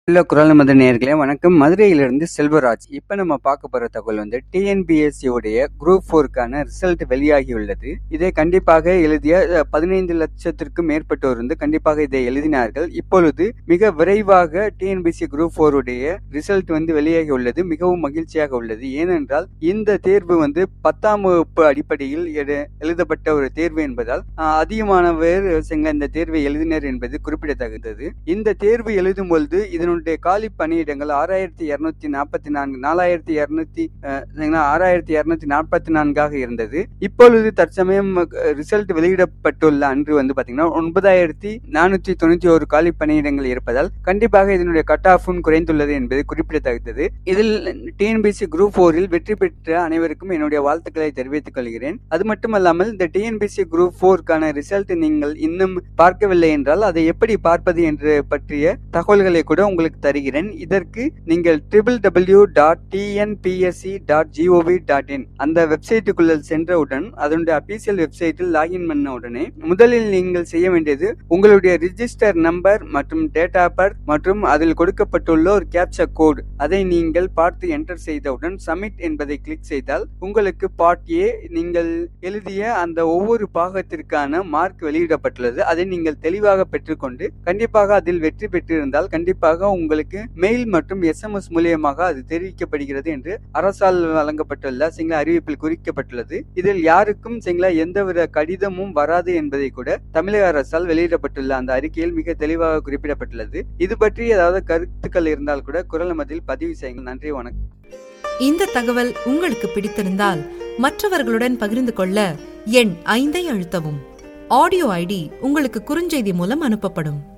hello குரல் மத நேர்களே வணக்கம் மதுரையிலிருந்து செல்வராஜ் இப்போ நம்ம பார்க்க போற தகவல் வந்து டிஎன்பிஎஸ்சி உடைய குரூப் ஃபோருக்கான ரிசல்ட் வெளியாகி உள்ளது இதை கண்டிப்பாக எழுதிய அஹ், பதினைந்து லட்சத்திற்கும் மேற்பட்டோர் வந்து கண்டிப்பாக இதை எழுதினார்கள் இப்பொழுது மிக விரைவாக டிஎன்பிஎஸ்சி குரூப் ஃபோர் உடைய ரிசல்ட் வந்து வெளியாகி உள்ளது மிகவும் மகிழ்ச்சியாக உள்ளது ஏனென்றால் இந்த தேர்வு வந்து பத்தாம் வகுப்பு அடிப்படையில் எடு- எழுதப்பட்ட ஒரு தேர்வு என்பதால் அஹ், அதிகமானவர் செங்க இந்த தேர்வை எழுதினர் என்பது குறிப்பிடத்தக்கது இந்த தேர்வு எழுதும் பொழுது இதனுடைய காலி பணியிடங்கள் ஆறாயிரத்தி இருநூத்தி நாற்பத்தி நான்கு நாலாயிரத்தி இருநூத்தி ஆறாயிரத்தி இருநூத்தி நாற்பத்தி நான்காக இருந்தது இப்பொழுது தற்சமயம் ரிசல்ட் வெளியிடப்பட்டுள்ள அன்று வந்து பாத்தீங்கன்னா ஒன்பதாயிரத்தி நானூத்தி தொண்ணூத்தி ஒரு காலி பணியிடங்கள் இருப்பதால் கண்டிப்பாக இதனுடைய கட் ஆஃபும் குறைந்துள்ளது என்பது குறிப்பிடத்தக்கது இதில் டிஎன்பிசி குரூப் போரில் வெற்றி பெற்ற அனைவருக்கும் என்னுடைய வாழ்த்துக்களை தெரிவித்துக் கொள்கிறேன் அது மட்டுமல்லாமல் இந்த டிஎன்பிசி குரூப் போருக்கான ரிசல்ட் நீங்கள் இன்னும் பார்க்கவில்லை என்றால் அதை எப்படி பார்ப்பது என்று பற்றிய தகவல்களை கூட உங்களுக்கு தருகிறேன் இதற்கு நீங்கள் triple W dot TNPSC dot G O V dot in அந்த வெப்சைட்டுக்குள்ள சென்றவுடன் அதனுடைய அபிஷியல் வெப்சைட்டில் லாகின் பண்ண உடனே முதலில் நீங்கள் செய்ய வேண்டியது உங்களுடைய ரிஜிஸ்டர் நம்பர் மற்றும் டேட் ஆஃப் பர்த் மற்றும் அதில் கொடுக்கப்பட்டுள்ள ஒரு கேப்சா கோடு அதை நீங்கள் பார்த்து என்டர் செய்தவுடன் சப்மிட் என்பதை கிளிக் செய்தால் உங்களுக்கு பார்ட் ஏ நீங்கள் எழுதிய அந்த ஒவ்வொரு பாகத்திற்கான மார்க் வெளியிடப்பட்டுள்ளது அதை நீங்கள் தெளிவாக பெற்றுக்கொண்டு கண்டிப்பாக அதில் வெற்றி பெற்றிருந்தால் கண்டிப்பாக உங்களுக்கு மெயில் மற்றும் எஸ்எம்எஸ் மூலியமாக அது தெரிவிக்கப்படுகிறது என்று அரசால் வழங்கப்பட்டுள்ள சிங்கள அறிவிப்பில் குறிக்கப்பட்டுள்ளது இதில் யாருக்கும் சிங்கள எந்தவித கடிதமும் வராது என்பதை கூட தமிழக அரசால் வெளியிடப்பட்டுள்ள அந்த அறிக்கையில் மிக தெளிவாக குறிப்பிடப்பட்டுள்ளது இது பற்றி ஏதாவது கருத்துக்கள் இருந்தால் கூட குரல் மதில் பதிவு செய்யுங்கள் நன்றி வணக்கம் இந்த தகவல் உங்களுக்கு பிடித்திருந்தால் மற்றவர்களுடன் பகிர்ந்து கொள்ள எண் ஐந்தை அழுத்தவும் ஆடியோ ஐடி உங்களுக்கு குறுஞ்செய்தி மூலம் அனுப்பப்படும்